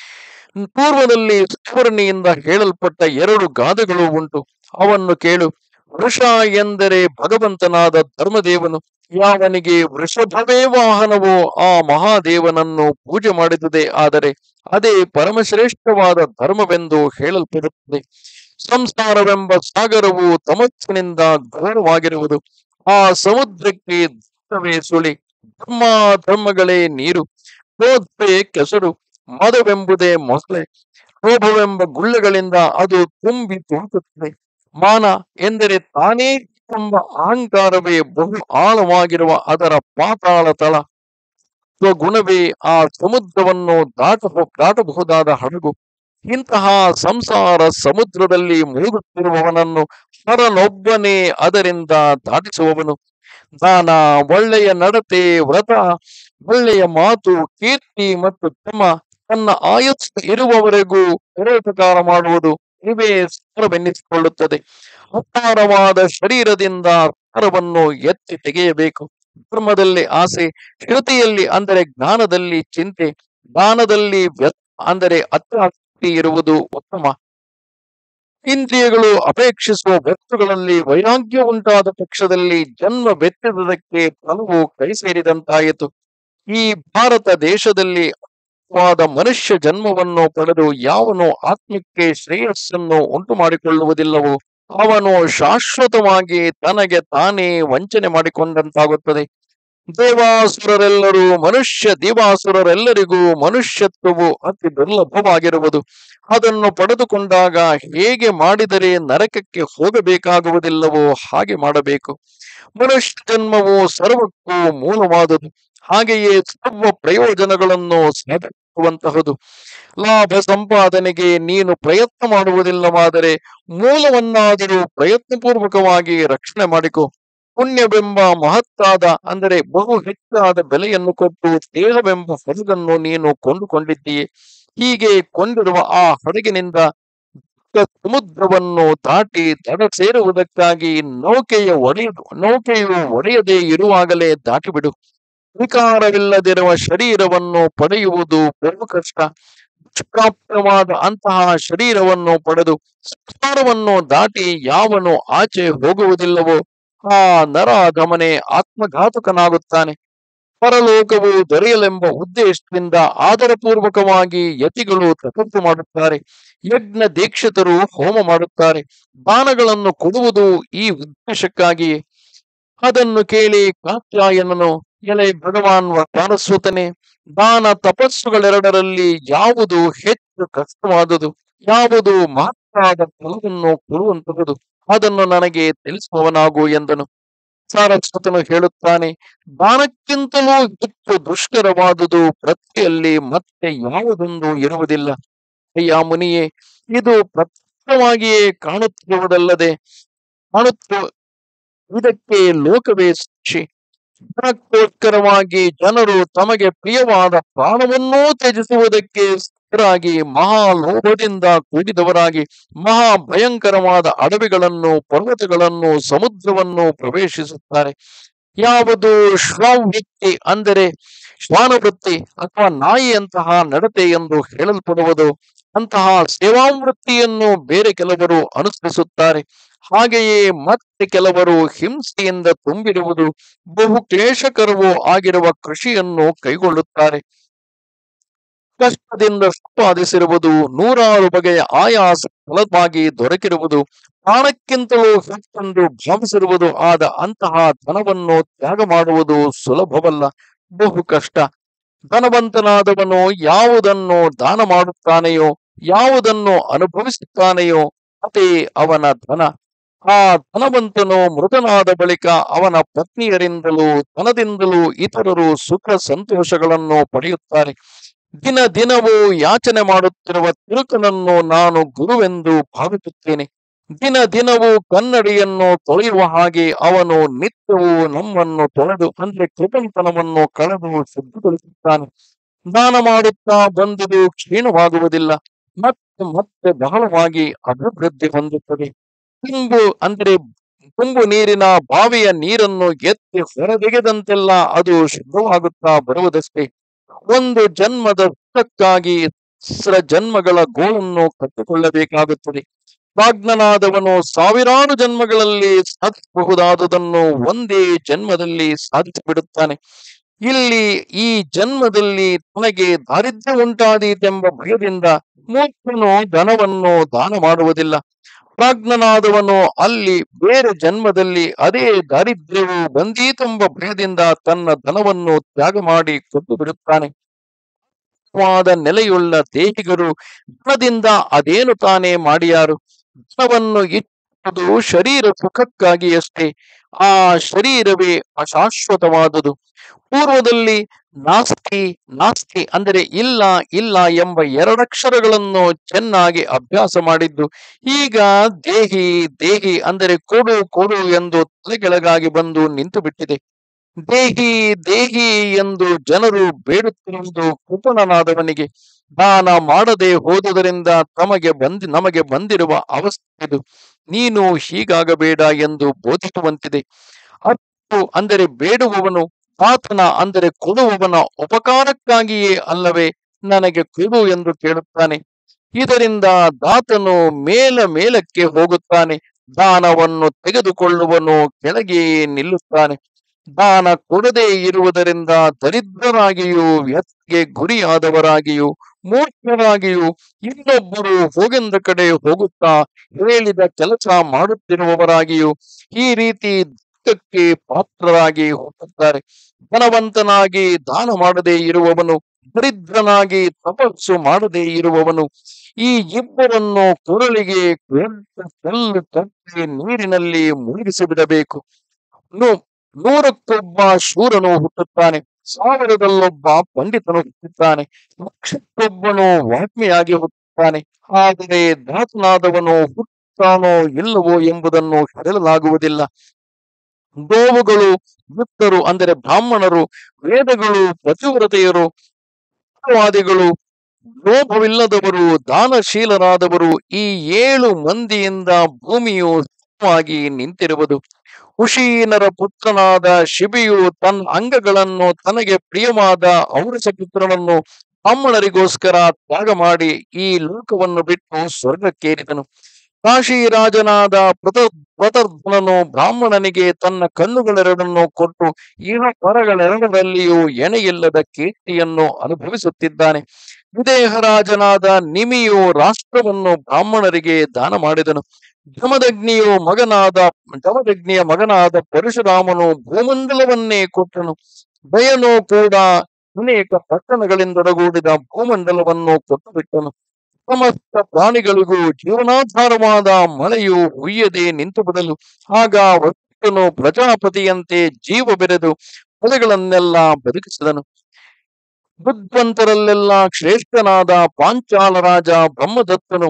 ಪೂರ್ವದಲ್ಲಿ ಸುವರ್ಣಿಯಿಂದ ಹೇಳಲ್ಪಟ್ಟ ಎರಡು ಗಾದೆಗಳು ಉಂಟು ಅವನ್ನು ಕೇಳು ವೃಷ ಎಂದರೆ ಭಗವಂತನಾದ ಧರ್ಮದೇವನು ಯಾವನಿಗೆ ವೃಷಭವೇ ವಾಹನವೋ ಆ ಮಹಾದೇವನನ್ನು ಪೂಜೆ ಮಾಡಿದುದೇ ಆದರೆ ಅದೇ ಪರಮಶ್ರೇಷ್ಠವಾದ ಧರ್ಮವೆಂದು ಹೇಳಲ್ಪಡುತ್ತದೆ ಸಂಸಾರವೆಂಬ ಸಾಗರವು ತಮಸ್ಸಿನಿಂದ ಘೋರವಾಗಿರುವುದು ಆ ಸಮುದ್ರಕ್ಕೆ ದುಃಖವೇ ಸುಳಿ ಧರ್ಮ ಧರ್ಮಗಳೇ ನೀರು ಕ್ರೋಧವೇ ಕೆಸರು ಮದವೆಂಬುದೇ ಮೊಸಳೆ ಲೋಭವೆಂಬ ಗುಳ್ಳೆಗಳಿಂದ ಅದು ತುಂಬಿ ತುಳುಕುತ್ತದೆ ಮಾನ ಎಂದರೆ ತಾನೇ ಎಂಬ ಅಹಂಕಾರವೇ ಬಹು ಆಳವಾಗಿರುವ ಅದರ ಪಾತಾಳ ತಳ ಸ್ವಗುಣವೇ ಆ ಸಮುದ್ರವನ್ನು ದಾಟಬಹು ದಾಟಬಹುದಾದ ಹಡಗು ಇಂತಹ ಸಂಸಾರ ಸಮುದ್ರದಲ್ಲಿ ಮುಳುಗುತ್ತಿರುವವನನ್ನು ಹರನೊಬ್ಬನೇ ಅದರಿಂದ ದಾಟಿಸುವವನು ದಾನ ಒಳ್ಳೆಯ ನಡತೆ ವ್ರತ ಒಳ್ಳೆಯ ಮಾತು ಕೀರ್ತಿ ಮತ್ತು ಕ್ಷಮ ತನ್ನ ಆಯಸ್ಸು ಇರುವವರೆಗೂ ಪರೋಪಕಾರ ಮಾಡುವುದು ಇವೇ ಸಾರವೆನ್ನಿಸಿಕೊಳ್ಳುತ್ತದೆ ಅಪಾರವಾದ ಶರೀರದಿಂದ ಸಾರವನ್ನು ಎತ್ತಿ ತೆಗೆಯಬೇಕು ಧರ್ಮದಲ್ಲಿ ಆಸೆ ಶ್ರುತಿಯಲ್ಲಿ ಅಂದರೆ ಜ್ಞಾನದಲ್ಲಿ ಚಿಂತೆ ದಾನದಲ್ಲಿ ವ್ಯರ್ಥ ಅಂದರೆ ಅತ್ಯಾಸಕ್ತಿ ಇರುವುದು ಉತ್ತಮ ಇಂದ್ರಿಯಗಳು ಅಪೇಕ್ಷಿಸುವ ವಸ್ತುಗಳಲ್ಲಿ ವೈರಾಗ್ಯ ಉಂಟಾದ ಪಕ್ಷದಲ್ಲಿ ಜನ್ಮ ಬೆತ್ತದಕ್ಕೆ ಫಲವು ಕೈ ಸೇರಿದಂತಾಯಿತು ಈ ಭಾರತ ದೇಶದಲ್ಲಿ ವಾದ ಮನುಷ್ಯ ಜನ್ಮವನ್ನು ಪಡೆದು ಯಾವನು ಆತ್ಮಕ್ಕೆ ಶ್ರೇಯಸ್ಸನ್ನು ಉಂಟು ಮಾಡಿಕೊಳ್ಳುವುದಿಲ್ಲವೋ ಅವನು ಶಾಶ್ವತವಾಗಿ ತನಗೆ ತಾನೇ ವಂಚನೆ ಮಾಡಿಕೊಂಡಂತಾಗುತ್ತದೆ ದೇವಾಸುರರೆಲ್ಲರೂ ಮನುಷ್ಯ ದೇವಾಸುರರೆಲ್ಲರಿಗೂ ಮನುಷ್ಯತ್ವವು ಅತಿ ದುರ್ಲಭವಾಗಿರುವುದು ಅದನ್ನು ಪಡೆದುಕೊಂಡಾಗ ಹೇಗೆ ಮಾಡಿದರೆ ನರಕಕ್ಕೆ ಹೋಗಬೇಕಾಗುವುದಿಲ್ಲವೋ ಹಾಗೆ ಮಾಡಬೇಕು ಮನುಷ್ಯ ಜನ್ಮವು ಸರ್ವಕ್ಕೂ ಮೂಲವಾದುದು ಹಾಗೆಯೇ ಸರ್ವ ಪ್ರಯೋಜನಗಳನ್ನು ಸಾಧಿಸುವಂತಹದು ಲಾಭ ಸಂಪಾದನೆಗೆ ನೀನು ಪ್ರಯತ್ನ ಮಾಡುವುದಿಲ್ಲವಾದರೆ ಮೂಲವನ್ನಾದರೂ ಪ್ರಯತ್ನಪೂರ್ವಕವಾಗಿ ರಕ್ಷಣೆ ಮಾಡಿಕೊ ಪುಣ್ಯವೆಂಬ ಮಹತ್ತಾದ ಅಂದರೆ ಬಹು ಹೆಚ್ಚಾದ ಬೆಲೆಯನ್ನು ಕೊಟ್ಟು ದೇಹವೆಂಬ ಹಡಗನ್ನು ನೀನು ಕೊಂಡುಕೊಂಡಿದ್ದೀಯೆ ಹೀಗೆ ಕೊಂಡಿರುವ ಆ ಹಡಗಿನಿಂದ ದೊಡ್ಡ ಸಮುದ್ರವನ್ನು ದಾಟಿ ದಡ ಸೇರುವುದಕ್ಕಾಗಿ ನೌಕೆಯ ಒಡೆಯ ನೌಕೆಯು ಒಡೆಯದೇ ಇರುವಾಗಲೇ ದಾಟಿಬಿಡು ವಿಕಾರವಿಲ್ಲದಿರುವ ಶರೀರವನ್ನು ಪಡೆಯುವುದು ಬಹು ಕಷ್ಟ ದುಷ್ಪ್ರಾಪ್ತವಾದ ಅಂತಹ ಶರೀರವನ್ನು ಪಡೆದು ಸಂಸಾರವನ್ನು ದಾಟಿ ಯಾವನು ಆಚೆ ಹೋಗುವುದಿಲ್ಲವೋ ಆ ನರ ಗಮನೆ ಆತ್ಮಘಾತಕನಾಗುತ್ತಾನೆ ಪರಲೋಕವು ದೊರೆಯಲೆಂಬ ಉದ್ದೇಶದಿಂದ ಆದರಪೂರ್ವಕವಾಗಿ ಯತಿಗಳು ತಪಸ್ಸು ಮಾಡುತ್ತಾರೆ ಯಜ್ಞ ದೀಕ್ಷಿತರು ಹೋಮ ಮಾಡುತ್ತಾರೆ ದಾನಗಳನ್ನು ಕೊಡುವುದು ಈ ಉದ್ದೇಶಕ್ಕಾಗಿಯೇ ಅದನ್ನು ಕೇಳಿ ಕಾತ್ಯಾಯನನು ಎಲೆ ಭಗವಾನ್ ಸಾರಸ್ವತನೇ ದಾನ ತಪಸ್ಸುಗಳೆರಡರಲ್ಲಿ ಯಾವುದು ಹೆಚ್ಚು ಕಷ್ಟವಾದುದು ಯಾವುದು ಮಹತ್ತಾದ ಫಲವನ್ನು ಕೊಡುವಂತಹುದು ಅದನ್ನು ನನಗೆ ತಿಳಿಸುವವನಾಗು ಎಂದನು ಸಾರಸ್ವತನು ಹೇಳುತ್ತಾನೆ ದಾನಕ್ಕಿಂತಲೂ ಹೆಚ್ಚು ದುಷ್ಕರವಾದುದು ಪ್ರತಿಯಲ್ಲಿ ಮತ್ತೆ ಯಾವುದೊಂದು ಇರುವುದಿಲ್ಲ ಅಯ್ಯ ಮುನಿಯೇ ಇದು ಪ್ರತ್ಯಕ್ಷವಾಗಿಯೇ ಕಾಣುತ್ತಿರುವುದಲ್ಲದೆ ಕಾಣುತ್ತಿರುವ ಇದಕ್ಕೆ ಲೋಕವೇ ಸಾಕ್ಷಿ ಧನಕ್ಕೋಸ್ಕರವಾಗಿ ಜನರು ತಮಗೆ ಪ್ರಿಯವಾದ ಪ್ರಾಣವನ್ನೂ ತ್ಯಜಿಸುವುದಕ್ಕೆ ಸಿದ್ಧರಾಗಿ ಮಹಾಲೋಭದಿಂದ ಕೂಡಿದವರಾಗಿ ಮಹಾ ಭಯಂಕರವಾದ ಅಡವಿಗಳನ್ನು ಪರ್ವತಗಳನ್ನು ಸಮುದ್ರವನ್ನು ಪ್ರವೇಶಿಸುತ್ತಾರೆ ಯಾವುದು ಶ್ವಾವೃತ್ತಿ ಅಂದರೆ ಶ್ವಾನವೃತ್ತಿ ಅಥವಾ ನಾಯಿಯಂತಹ ನಡತೆ ಎಂದು ಹೇಳಲ್ಪಡುವುದು ಅಂತಹ ಸೇವಾವೃತ್ತಿಯನ್ನು ಬೇರೆ ಕೆಲವರು ಅನುಸರಿಸುತ್ತಾರೆ ಹಾಗೆಯೇ ಮತ್ತೆ ಕೆಲವರು ಹಿಂಸೆಯಿಂದ ತುಂಬಿರುವುದು ಬಹು ಕ್ಲೇಶಕರವೂ ಆಗಿರುವ ಕೃಷಿಯನ್ನು ಕೈಗೊಳ್ಳುತ್ತಾರೆ ಕಷ್ಟದಿಂದ ಸಂಪಾದಿಸಿರುವುದು ನೂರಾರು ಬಗೆಯ ಆಯಾಸ ಫಲವಾಗಿ ದೊರಕಿರುವುದು ಪ್ರಾಣಕ್ಕಿಂತಲೂ ಹೆಚ್ಚೆಂದು ಭಾವಿಸಿರುವುದು ಆದ ಅಂತಹ ಧನವನ್ನು ತ್ಯಾಗ ಮಾಡುವುದು ಸುಲಭವಲ್ಲ ಬಹು ಕಷ್ಟ ಧನವಂತನಾದವನು ಯಾವುದನ್ನು ದಾನ ಮಾಡುತ್ತಾನೆಯೋ ಯಾವುದನ್ನು ಅನುಭವಿಸುತ್ತಾನೆಯೋ ಅದೇ ಅವನ ಧನ ಆ ಧನವಂತನು ಮೃತನಾದ ಬಳಿಕ ಅವನ ಪತ್ನಿಯರಿಂದಲೂ ಧನದಿಂದಲೂ ಇತರರು ಸುಖ ಸಂತೋಷಗಳನ್ನು ಪಡೆಯುತ್ತಾರೆ ದಿನ ದಿನವೂ ಯಾಚನೆ ಮಾಡುತ್ತಿರುವ ತಿರುಕನನ್ನು ನಾನು ಗುರುವೆಂದು ಭಾವಿಸುತ್ತೇನೆ ದಿನ ದಿನವೂ ಕನ್ನಡಿಯನ್ನು ತೊಳೆಯುವ ಹಾಗೆ ಅವನು ನಿತ್ಯವೂ ನಮ್ಮನ್ನು ತೊಳೆದು ಅಂದ್ರೆ ಕೃತಂತನವನ್ನು ಕಳೆದು ಶುದ್ಧಿಗೊಳಿಸುತ್ತಾನೆ ದಾನ ಮಾಡುತ್ತಾ ಬಂದುದು ಕ್ಷೀಣವಾಗುವುದಿಲ್ಲ ಮತ್ತೆ ಮತ್ತೆ ಬಹಳವಾಗಿ ಅಭಿವೃದ್ಧಿ ಹೊಂದುತ್ತದೆ ತುಂಬು ಅಂದ್ರೆ ತುಂಬು ನೀರಿನ ಬಾವಿಯ ನೀರನ್ನು ಎತ್ತಿ ಹೊರತೆಗೆದಂತೆಲ್ಲ ಅದು ಶುದ್ಧವಾಗುತ್ತಾ ಬರುವುದಷ್ಟೇ ಒಂದು ಜನ್ಮದ ಸುಖಕ್ಕಾಗಿ ಸಹಸ್ರ ಜನ್ಮಗಳ ಗೋಳನ್ನು ಕಟ್ಟಿಕೊಳ್ಳಬೇಕಾಗುತ್ತದೆ ಪ್ರಾಜ್ಞನಾದವನು ಸಾವಿರಾರು ಜನ್ಮಗಳಲ್ಲಿ ಸಾಧಿಸಬಹುದಾದುದನ್ನು ಒಂದೇ ಜನ್ಮದಲ್ಲಿ ಸಾಧಿಸಿಬಿಡುತ್ತಾನೆ ಇಲ್ಲಿ ಈ ಜನ್ಮದಲ್ಲಿ ತನಗೆ ದಾರಿದ್ರ್ಯ ಉಂಟಾದೀತೆಂಬ ಭಯದಿಂದ ಮೂರ್ಖನು ಧನವನ್ನು ದಾನ ಮಾಡುವುದಿಲ್ಲ ಪ್ರಾಜ್ಞನಾದವನು ಅಲ್ಲಿ ಬೇರೆ ಜನ್ಮದಲ್ಲಿ ಅದೇ ದಾರಿದ್ರ್ಯವು ಬಂದೀತೆಂಬ ಭಯದಿಂದ ತನ್ನ ಧನವನ್ನು ತ್ಯಾಗ ಮಾಡಿ ಕೊಟ್ಟು ಬಿಡುತ್ತಾನೆ ವಾದ ನೆಲೆಯುಳ್ಳ ದೇಹಿಗರು ಧನದಿಂದ ಅದೇನು ತಾನೇ ಮಾಡಿಯಾರು ಧನವನ್ನು ಇಚ್ಚುವುದು ಶರೀರ ಸುಖಕ್ಕಾಗಿಯಷ್ಟೇ ಆ ಶರೀರವೇ ಅಶಾಶ್ವತವಾದುದು ಪೂರ್ವದಲ್ಲಿ ನಾಸ್ತಿ ನಾಸ್ತಿ ಅಂದರೆ ಇಲ್ಲ ಇಲ್ಲ ಎಂಬ ಎರಡಕ್ಷರಗಳನ್ನು ಚೆನ್ನಾಗಿ ಅಭ್ಯಾಸ ಮಾಡಿದ್ದು ಈಗ ದೇಹಿ ದೇಹಿ ಅಂದರೆ ಕೊಡು ಕೊಡು ಎಂದು ತಲೆಕೆಳಗಾಗಿ ಬಂದು ನಿಂತು ಬಿಟ್ಟಿದೆ ದೇಹಿ ದೇಹಿ ಎಂದು ಜನರು ಬೇಡುತ್ತಿರುವುದು ಕೃಪಣನಾದವನಿಗೆ ದಾನ ಮಾಡದೆ ಹೋದುದರಿಂದ ತಮಗೆ ಬಂದಿ ನಮಗೆ ಬಂದಿರುವ ಅವಸ್ಥೆ ಇದು ನೀನು ಹೀಗಾಗಬೇಡ ಎಂದು ಬೋಧಿಸುವಂತಿದೆ ಅತ್ತು ಅಂದರೆ ಬೇಡುವವನು ಆತನ ಅಂದರೆ ಕೊಡುವವನ ಉಪಕಾರಕ್ಕಾಗಿಯೇ ಅಲ್ಲವೇ ನನಗೆ ಕೊಡು ಎಂದು ಕೇಳುತ್ತಾನೆ ಇದರಿಂದ ದಾತನು ಮೇಲ ಮೇಲಕ್ಕೆ ಹೋಗುತ್ತಾನೆ ದಾನವನ್ನು ತೆಗೆದುಕೊಳ್ಳುವನು ಕೆಳಗೆ ನಿಲ್ಲುತ್ತಾನೆ ದಾನ ಕೊಡದೇ ಇರುವುದರಿಂದ ದರಿದ್ರರಾಗಿಯೂ ವ್ಯರ್ಥಗೆ ಗುರಿಯಾದವರಾಗಿಯೂ ಮೂರ್ಖರಾಗಿಯೂ ಇನ್ನೊಬ್ಬರು ಹೋಗೆಂದ ಕಡೆ ಹೋಗುತ್ತಾ ಹೇಳಿದ ಕೆಲಸ ಮಾಡುತ್ತಿರುವವರಾಗಿಯೂ ಈ ರೀತಿ ದುಃಖಕ್ಕೆ ಪಾತ್ರರಾಗಿ ಹೋಗುತ್ತಾರೆ ಧನವಂತನಾಗಿ ದಾನ ಮಾಡದೇ ಇರುವವನು ದರಿದ್ರನಾಗಿ ತಪಸ್ಸು ಮಾಡದೇ ಇರುವವನು ಈ ಇಬ್ಬರನ್ನು ಕೊರಳಿಗೆ ಕಲ್ಲು ಕಟ್ಟಿ ನೀರಿನಲ್ಲಿ ಮುಳುಗಿಸಿ ಬಿಡಬೇಕು ನು- ನೂರಕ್ಕೊಬ್ಬ ಶೂರನು ಹುಟ್ಟುತ್ತಾನೆ ಸಾವಿರದಲ್ಲೊಬ್ಬ ಪಂಡಿತನು ಹುಟ್ಟುತ್ತಾನೆ ಲಕ್ಷಕ್ಕೊಬ್ಬನು ವಾಗ್ಮಿಯಾಗಿ ಹುಟ್ಟುತ್ತಾನೆ ಆದರೆ ದಾತನಾದವನು ಹುಟ್ಟುತ್ತಾನೋ ಇಲ್ಲವೋ ಎಂಬುದನ್ನು ಹೇಳಲಾಗುವುದಿಲ್ಲ ಗೋವುಗಳು ವೃತ್ತರು ಅಂದರೆ ಬ್ರಾಹ್ಮಣರು ವೇದಗಳು ಪ್ರತಿವ್ರತೆಯರು ವಾದಿಗಳು ಲೋಭವಿಲ್ಲದವರು ದಾನಶೀಲರಾದವರು ಈ ಏಳು ಮಂದಿಯಿಂದ ಭೂಮಿಯು ಸುಖವಾಗಿ ನಿಂತಿರುವುದು ಹುಶೀನರ ಪುತ್ರನಾದ ಶಿಬಿಯು ತನ್ನ ಅಂಗಗಳನ್ನು ತನಗೆ ಪ್ರಿಯವಾದ ಔರಸ ಪುತ್ರನನ್ನು ಬ್ರಾಹ್ಮಣರಿಗೋಸ್ಕರ ತ್ಯಾಗ ಮಾಡಿ ಈ ಲೋಕವನ್ನು ಬಿಟ್ಟು ಸ್ವರ್ಗಕ್ಕೇರಿದನು ಕಾಶಿ ರಾಜನಾದ ಪ್ರತ ಪ್ರತರ್ಧನನು ಬ್ರಾಹ್ಮಣನಿಗೆ ತನ್ನ ಕಣ್ಣುಗಳೆರಡನ್ನು ಕೊಟ್ಟು ಇಹ ಪರಗಳೆರಡರಲ್ಲಿಯೂ ಎಣೆಯಿಲ್ಲದ ಕೀರ್ತಿಯನ್ನು ಅನುಭವಿಸುತ್ತಿದ್ದಾನೆ ವಿದೇಹರಾಜನಾದ ನಿಮಿಯು ರಾಷ್ಟ್ರವನ್ನು ಬ್ರಾಹ್ಮಣರಿಗೆ ದಾನ ಮಾಡಿದನು ಜಮದಗ್ನಿಯು ಮಗನಾದ ಜಮದಗ್ನಿಯ ಮಗನಾದ ಪರಶುರಾಮನು ಭೂಮಂಡಲವನ್ನೇ ಕೊಟ್ಟನು ದಯನು ಕೂಡ ಅನೇಕ ಪಟ್ಟಣಗಳಿಂದೊಡಗೂಡಿದ ಭೂಮಂಡಲವನ್ನು ಕೊಟ್ಟು ಬಿಟ್ಟನು ಸಮಸ್ತ ಪ್ರಾಣಿಗಳಿಗೂ ಜೀವನಾಧಾರವಾದ ಮಳೆಯು ಹುಯ್ಯದೆ ನಿಂತು ಬಿಡಲು ಆಗ ವಸ್ತುನು ಪ್ರಜಾಪತಿಯಂತೆ ಜೀವ ಬೆರೆದು ಮಲೆಗಳನ್ನೆಲ್ಲ ಬದುಕಿಸಿದನು ಬುದ್ಧವಂತರಲ್ಲೆಲ್ಲ ಶ್ರೇಷ್ಠನಾದ ಪಾಂಚಾಲ ರಾಜ ಬ್ರಹ್ಮದತ್ತನು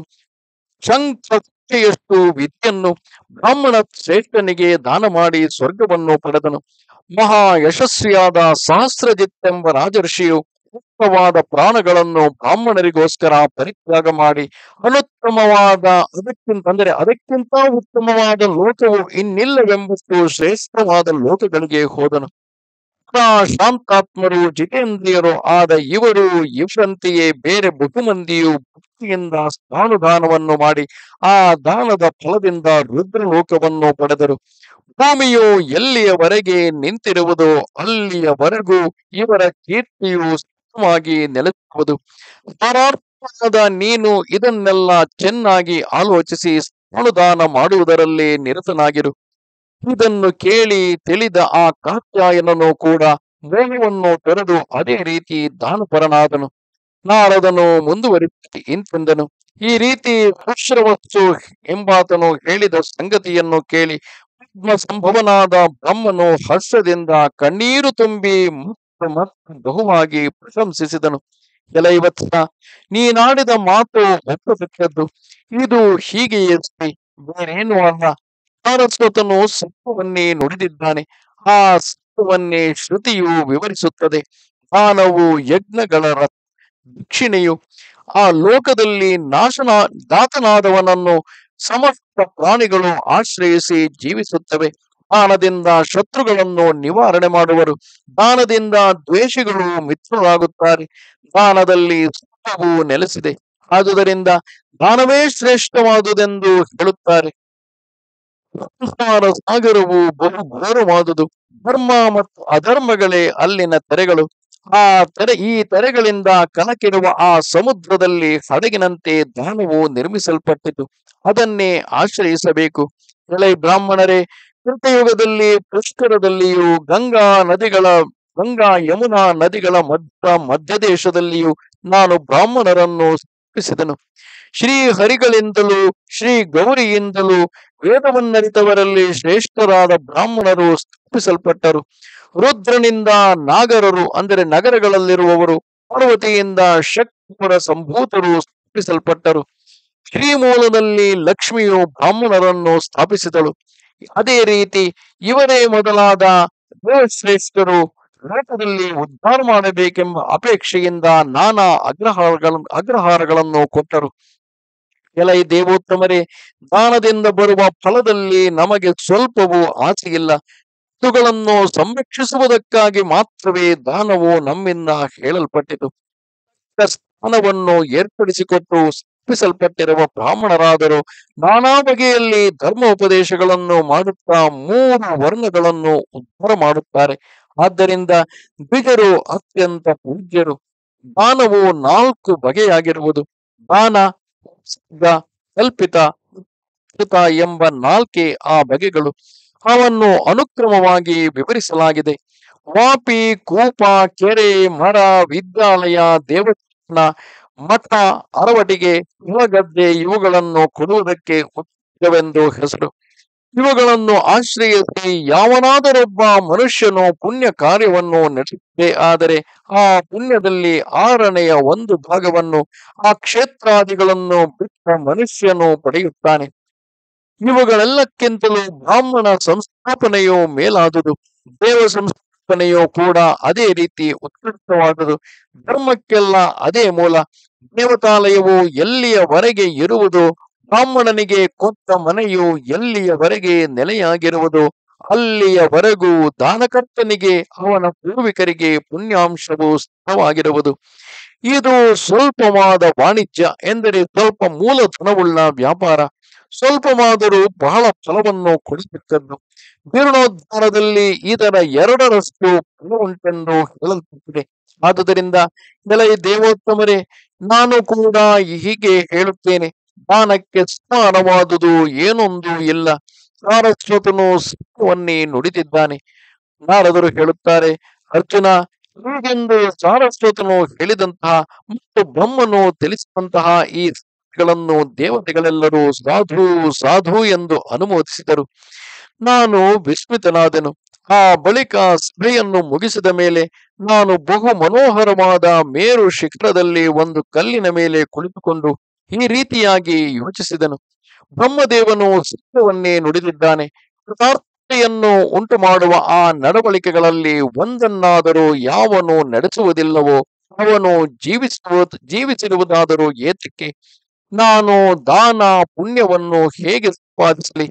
ಶಂಖೆಯಷ್ಟು ವಿದ್ಯೆಯನ್ನು ಬ್ರಾಹ್ಮಣ ಶ್ರೇಷ್ಠನಿಗೆ ದಾನ ಮಾಡಿ ಸ್ವರ್ಗವನ್ನು ಪಡೆದನು ಮಹಾ ಯಶಸ್ವಿಯಾದ ಸಹಸ್ರಜಿತ್ತೆಂಬ ರಾಜರ್ಷಿಯು ಉತ್ತಮವಾದ ಪ್ರಾಣಗಳನ್ನು ಬ್ರಾಹ್ಮಣರಿಗೋಸ್ಕರ ಪರಿತ್ಯಾಗ ಮಾಡಿ ಅನುತ್ತಮವಾದ ಅದಕ್ಕಿಂತ ಅಂದರೆ ಅದಕ್ಕಿಂತ ಉತ್ತಮವಾದ ಲೋಕವು ಇನ್ನಿಲ್ಲವೆಂಬಷ್ಟು ಶ್ರೇಷ್ಠವಾದ ಲೋಕಗಳಿಗೆ ಹೋದನು ಆ ಶಾಂತಾತ್ಮರು ಜಿತೇಂದ್ರಿಯರು ಆದ ಇವರು ಇವರಂತೆಯೇ ಬೇರೆ ಬಹುಮಂದಿಯು ಭಕ್ತಿಯಿಂದ ಸ್ನಾನುದಾನವನ್ನು ಮಾಡಿ ಆ ದಾನದ ಫಲದಿಂದ ರುದ್ರಲೋಕವನ್ನು ಪಡೆದರು ಭೂಮಿಯು ಎಲ್ಲಿಯವರೆಗೆ ನಿಂತಿರುವುದೋ ಅಲ್ಲಿಯವರೆಗೂ ಇವರ ಕೀರ್ತಿಯು ಸುಖವಾಗಿ ನೆಲೆಸುವುದು ಪಾರಾರ್ಥವಾದ ನೀನು ಇದನ್ನೆಲ್ಲ ಚೆನ್ನಾಗಿ ಆಲೋಚಿಸಿ ಸ್ನಾನುದಾನ ಮಾಡುವುದರಲ್ಲಿ ನಿರತನಾಗಿರು ಇದನ್ನು ಕೇಳಿ ತಿಳಿದ ಆ ಕಾತ್ಯಾಯನನು ಕೂಡ ಮೋಹವನ್ನು ತೊರೆದು ಅದೇ ರೀತಿ ದಾನಪರನಾದನು ನಾರದನು ಮುಂದುವರಿಸಿ ಇಂತೆಂದನು ಈ ರೀತಿ ವಸ್ತು ಎಂಬಾತನು ಹೇಳಿದ ಸಂಗತಿಯನ್ನು ಕೇಳಿ ಪದ್ಮ ಸಂಭವನಾದ ಬ್ರಹ್ಮನು ಹರ್ಷದಿಂದ ಕಣ್ಣೀರು ತುಂಬಿ ಮತ್ತು ಮತ್ತು ಬಹುವಾಗಿ ಪ್ರಶಂಸಿಸಿದನು ಎಲೈವತ್ಸ ನೀನಾಡಿದ ಮಾತು ಒಪ್ಪತಕ್ಕದ್ದು ಇದು ಹೀಗೆಯೇ ಸರಿ ಬೇರೇನು ಅಲ್ಲ ಸಾರಸ್ವತನು ಸತ್ಯವನ್ನೇ ನುಡಿದಿದ್ದಾನೆ ಆ ಸತ್ಯವನ್ನೇ ಶ್ರುತಿಯು ವಿವರಿಸುತ್ತದೆ ದಾನವು ಯಜ್ಞಗಳ ರಥ ದಕ್ಷಿಣೆಯು ಆ ಲೋಕದಲ್ಲಿ ನಾಶನ ದಾತನಾದವನನ್ನು ಸಮಸ್ತ ಪ್ರಾಣಿಗಳು ಆಶ್ರಯಿಸಿ ಜೀವಿಸುತ್ತವೆ ದಾನದಿಂದ ಶತ್ರುಗಳನ್ನು ನಿವಾರಣೆ ಮಾಡುವರು ದಾನದಿಂದ ದ್ವೇಷಿಗಳು ಮಿತ್ರರಾಗುತ್ತಾರೆ ದಾನದಲ್ಲಿ ಸುಖವು ನೆಲೆಸಿದೆ ಆದುದರಿಂದ ದಾನವೇ ಶ್ರೇಷ್ಠವಾದುದೆಂದು ಹೇಳುತ್ತಾರೆ ಸಂಸಾರ ಸಾಗರವು ಬಹು ಘೋರವಾದುದು ಧರ್ಮ ಮತ್ತು ಅಧರ್ಮಗಳೇ ಅಲ್ಲಿನ ತೆರೆಗಳು ಆ ತೆರೆ ಈ ತೆರೆಗಳಿಂದ ಕನಕಿರುವ ಆ ಸಮುದ್ರದಲ್ಲಿ ಹಡಗಿನಂತೆ ದಾನವು ನಿರ್ಮಿಸಲ್ಪಟ್ಟಿತು ಅದನ್ನೇ ಆಶ್ರಯಿಸಬೇಕು ಎಳೆ ಬ್ರಾಹ್ಮಣರೇ ಕೃತಯುಗದಲ್ಲಿ ಪುಷ್ಕರದಲ್ಲಿಯೂ ಗಂಗಾ ನದಿಗಳ ಗಂಗಾ ಯಮುನಾ ನದಿಗಳ ಮಧ್ಯ ಮಧ್ಯದೇಶದಲ್ಲಿಯೂ ನಾನು ಬ್ರಾಹ್ಮಣರನ್ನು ಸ್ಥಾಪಿಸಿದನು ಶ್ರೀ ಹರಿಗಳಿಂದಲೂ ಶ್ರೀ ಗೌರಿಯಿಂದಲೂ ವೇದವನ್ನರಿತವರಲ್ಲಿ ಶ್ರೇಷ್ಠರಾದ ಬ್ರಾಹ್ಮಣರು ಸ್ಥಾಪಿಸಲ್ಪಟ್ಟರು ರುದ್ರನಿಂದ ನಾಗರರು ಅಂದರೆ ನಗರಗಳಲ್ಲಿರುವವರು ಪಾರ್ವತಿಯಿಂದ ಶಕ್ತಿಪುರ ಸಂಭೂತರು ಸ್ಥಾಪಿಸಲ್ಪಟ್ಟರು ಶ್ರೀಮೂಲದಲ್ಲಿ ಲಕ್ಷ್ಮಿಯು ಬ್ರಾಹ್ಮಣರನ್ನು ಸ್ಥಾಪಿಸಿದಳು ಅದೇ ರೀತಿ ಇವರೇ ಮೊದಲಾದ ದೇವಶ್ರೇಷ್ಠರು ಲೋಕದಲ್ಲಿ ಉದ್ಧಾರ ಮಾಡಬೇಕೆಂಬ ಅಪೇಕ್ಷೆಯಿಂದ ನಾನಾ ಅಗ್ರಹಾರಗಳ ಅಗ್ರಹಾರಗಳನ್ನು ಕೊಟ್ಟರು ಎಲೈ ದೇವೋತ್ತಮರೇ ದಾನದಿಂದ ಬರುವ ಫಲದಲ್ಲಿ ನಮಗೆ ಸ್ವಲ್ಪವೂ ಆಸೆಯಿಲ್ಲ ವಸ್ತುಗಳನ್ನು ಸಂರಕ್ಷಿಸುವುದಕ್ಕಾಗಿ ಮಾತ್ರವೇ ದಾನವು ನಮ್ಮಿಂದ ಹೇಳಲ್ಪಟ್ಟಿತು ಸ್ಥಾನವನ್ನು ಏರ್ಪಡಿಸಿಕೊಟ್ಟು ಸ್ಥಾಪಿಸಲ್ಪಟ್ಟಿರುವ ಬ್ರಾಹ್ಮಣರಾದರು ನಾನಾ ಬಗೆಯಲ್ಲಿ ಧರ್ಮ ಉಪದೇಶಗಳನ್ನು ಮಾಡುತ್ತಾ ಮೂರು ವರ್ಣಗಳನ್ನು ಉದ್ಧಾರ ಮಾಡುತ್ತಾರೆ ಆದ್ದರಿಂದ ದ್ವಿಜರು ಅತ್ಯಂತ ಪೂಜ್ಯರು ದಾನವು ನಾಲ್ಕು ಬಗೆಯಾಗಿರುವುದು ದಾನ ಉತ್ಸರ್ಗ, ಕಲ್ಪಿತ ಕೃತ ಎಂಬ ನಾಲ್ಕೇ ಆ ಬಗೆಗಳು ಅವನ್ನು ಅನುಕ್ರಮವಾಗಿ ವಿವರಿಸಲಾಗಿದೆ ವಾಪಿ ಕೂಪ ಕೆರೆ ಮರ ವಿದ್ಯಾಲಯ ದೇವಸ್ಥಾನ ಮಠ ಅರವಟಿಗೆ ಹೊಲಗದ್ದೆ ಇವುಗಳನ್ನು ಕೊಡುವುದಕ್ಕೆ ಉಚಿತವೆಂದು ಹೆಸರು ಇವುಗಳನ್ನು ಆಶ್ರಯಿಸಿ ಯಾವನಾದರೊಬ್ಬ ಮನುಷ್ಯನು ಪುಣ್ಯ ಕಾರ್ಯವನ್ನು ನಡೆಸಿದ್ದೇ ಆದರೆ ಆ ಪುಣ್ಯದಲ್ಲಿ ಆರನೆಯ ಒಂದು ಭಾಗವನ್ನು ಆ ಕ್ಷೇತ್ರಾದಿಗಳನ್ನು ಬಿಟ್ಟ ಮನುಷ್ಯನು ಪಡೆಯುತ್ತಾನೆ ಇವುಗಳೆಲ್ಲಕ್ಕಿಂತಲೂ ಬ್ರಾಹ್ಮಣ ಸಂಸ್ಥಾಪನೆಯು ಮೇಲಾದುದು ದೇವ ಸಂಸ್ಥಾಪನೆಯು ಕೂಡ ಅದೇ ರೀತಿ ಉತ್ಕೃಷ್ಟವಾದುದು ಧರ್ಮಕ್ಕೆಲ್ಲ ಅದೇ ಮೂಲ ದೇವತಾಲಯವು ಎಲ್ಲಿಯವರೆಗೆ ಇರುವುದು ಬ್ರಾಹ್ಮಣನಿಗೆ ಕೊಟ್ಟ ಮನೆಯು ಎಲ್ಲಿಯವರೆಗೆ ನೆಲೆಯಾಗಿರುವುದು ಅಲ್ಲಿಯವರೆಗೂ ದಾನಕರ್ತನಿಗೆ ಅವನ ಪೂರ್ವಿಕರಿಗೆ ಪುಣ್ಯಾಂಶವು ಸ್ಥಿರವಾಗಿರುವುದು ಇದು ಸ್ವಲ್ಪವಾದ ವಾಣಿಜ್ಯ ಎಂದರೆ ಸ್ವಲ್ಪ ಮೂಲಧನವುಳ್ಳ ವ್ಯಾಪಾರ ಸ್ವಲ್ಪವಾದರೂ ಬಹಳ ಫಲವನ್ನು ಕೊಡತಕ್ಕದ್ದು ಜೀರ್ಣೋದ್ಧಾರದಲ್ಲಿ ಇದರ ಎರಡರಷ್ಟು ಫಲ ಉಂಟೆಂದು ಹೇಳಲ್ಪಟ್ಟಿದೆ ಆದುದರಿಂದ ಎಲೈ ದೇವೋತ್ತಮರೇ ನಾನು ಕೂಡ ಹೀಗೆ ಹೇಳುತ್ತೇನೆ ದಾನಕ್ಕೆ ಸಮಾನವಾದುದು ಏನೊಂದು ಇಲ್ಲ ಸಾರಸ್ವತನು ಸತ್ಯವನ್ನೇ ನುಡಿದಿದ್ದಾನೆ ನಾರದರು ಹೇಳುತ್ತಾರೆ ಅರ್ಜುನ ಹೀಗೆಂದು ಸಾರಸ್ವತನು ಹೇಳಿದಂತಹ ಮತ್ತು ಬ್ರಹ್ಮನು ತಿಳಿಸಿದಂತಹ ಈ ಗಳನ್ನು ದೇವತೆಗಳೆಲ್ಲರೂ ಸಾಧು ಸಾಧು ಎಂದು ಅನುಮೋದಿಸಿದರು ನಾನು ವಿಸ್ಮಿತನಾದೆನು ಆ ಬಳಿಕ ಸಭೆಯನ್ನು ಮುಗಿಸಿದ ಮೇಲೆ ನಾನು ಬಹು ಮನೋಹರವಾದ ಮೇರು ಶಿಖರದಲ್ಲಿ ಒಂದು ಕಲ್ಲಿನ ಮೇಲೆ ಕುಳಿತುಕೊಂಡು ಈ ರೀತಿಯಾಗಿ ಯೋಚಿಸಿದನು ಬ್ರಹ್ಮದೇವನು ಸತ್ಯವನ್ನೇ ನುಡಿದಿದ್ದಾನೆ ಕೃತಾರ್ಥತೆಯನ್ನು ಉಂಟು ಮಾಡುವ ಆ ನಡವಳಿಕೆಗಳಲ್ಲಿ ಒಂದನ್ನಾದರೂ ಯಾವನು ನಡೆಸುವುದಿಲ್ಲವೋ ಅವನು ಜೀವಿಸುವ ಜೀವಿಸಿರುವುದಾದರೂ ಏತಕ್ಕೆ ನಾನು ದಾನ ಪುಣ್ಯವನ್ನು ಹೇಗೆ ಸಂಪಾದಿಸಲಿ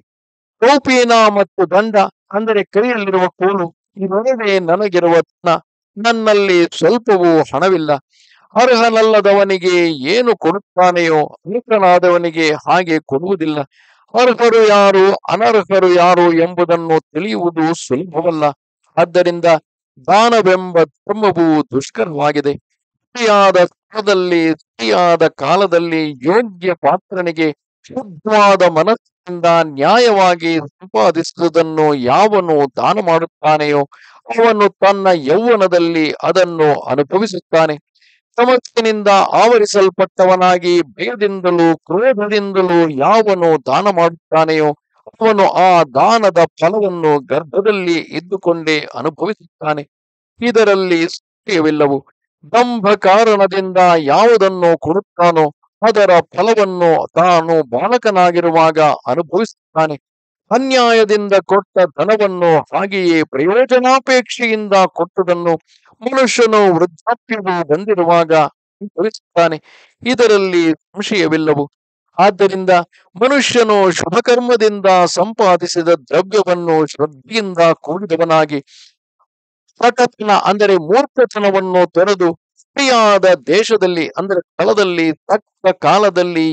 ಕೌಪೀನ ಮತ್ತು ದಂಡ ಅಂದರೆ ಕೈಯಲ್ಲಿರುವ ಕೋಲು ಇದೊಳಗೆ ನನಗಿರುವ ಧನ ನನ್ನಲ್ಲಿ ಸ್ವಲ್ಪವೂ ಹಣವಿಲ್ಲ ಅರ್ಹನಲ್ಲದವನಿಗೆ ಏನು ಕೊಡುತ್ತಾನೆಯೋ ಅರ್ಹನಾದವನಿಗೆ ಹಾಗೆ ಕೊಡುವುದಿಲ್ಲ ಅರ್ಹರು ಯಾರು ಅನರ್ಹರು ಯಾರು ಎಂಬುದನ್ನು ತಿಳಿಯುವುದು ಸುಲಭವಲ್ಲ ಆದ್ದರಿಂದ ದಾನವೆಂಬ ಧರ್ಮವು ದುಷ್ಕರವಾಗಿದೆ ಸರಿಯಾದ ಸ್ಥಳದಲ್ಲಿ ಸರಿಯಾದ ಕಾಲದಲ್ಲಿ ಯೋಗ್ಯ ಪಾತ್ರನಿಗೆ ಶುದ್ಧವಾದ ಮನಸ್ಸಿನಿಂದ ನ್ಯಾಯವಾಗಿ ಸಂಪಾದಿಸುವುದನ್ನು ಯಾವನು ದಾನ ಮಾಡುತ್ತಾನೆಯೋ ಅವನು ತನ್ನ ಯೌವನದಲ್ಲಿ ಅದನ್ನು ಅನುಭವಿಸುತ್ತಾನೆ ತಮಸ್ಸಿನಿಂದ ಆವರಿಸಲ್ಪಟ್ಟವನಾಗಿ ಭಯದಿಂದಲೂ ಕ್ರೋಧದಿಂದಲೂ ಯಾವನು ದಾನ ಮಾಡುತ್ತಾನೆಯೋ ಅವನು ಆ ದಾನದ ಫಲವನ್ನು ಗರ್ಭದಲ್ಲಿ ಇದ್ದುಕೊಂಡೇ ಅನುಭವಿಸುತ್ತಾನೆ ಇದರಲ್ಲಿ ಸತ್ಯವಿಲ್ಲವು ದಂಭ ಕಾರಣದಿಂದ ಯಾವುದನ್ನು ಕೊಡುತ್ತಾನೋ ಅದರ ಫಲವನ್ನು ತಾನು ಬಾಲಕನಾಗಿರುವಾಗ ಅನುಭವಿಸುತ್ತಾನೆ ಅನ್ಯಾಯದಿಂದ ಕೊಟ್ಟ ಧನವನ್ನು ಹಾಗೆಯೇ ಪ್ರಯೋಜನಾಪೇಕ್ಷೆಯಿಂದ ಕೊಟ್ಟದನ್ನು ಮನುಷ್ಯನು ವೃದ್ಧಾಪ್ಯವು ಬಂದಿರುವಾಗ ಅನುಭವಿಸುತ್ತಾನೆ ಇದರಲ್ಲಿ ಸಂಶಯವಿಲ್ಲವು ಆದ್ದರಿಂದ ಮನುಷ್ಯನು ಶುಭಕರ್ಮದಿಂದ ಸಂಪಾದಿಸಿದ ದ್ರವ್ಯವನ್ನು ಶ್ರದ್ಧೆಯಿಂದ ಕೂಡಿದವನಾಗಿ ಪ್ರಕಟನ ಅಂದರೆ ಮೂರ್ಖತನವನ್ನು ತೊರೆದು ಸರಿಯಾದ ದೇಶದಲ್ಲಿ ಅಂದರೆ ಸ್ಥಳದಲ್ಲಿ ತಕ್ಕ ಕಾಲದಲ್ಲಿ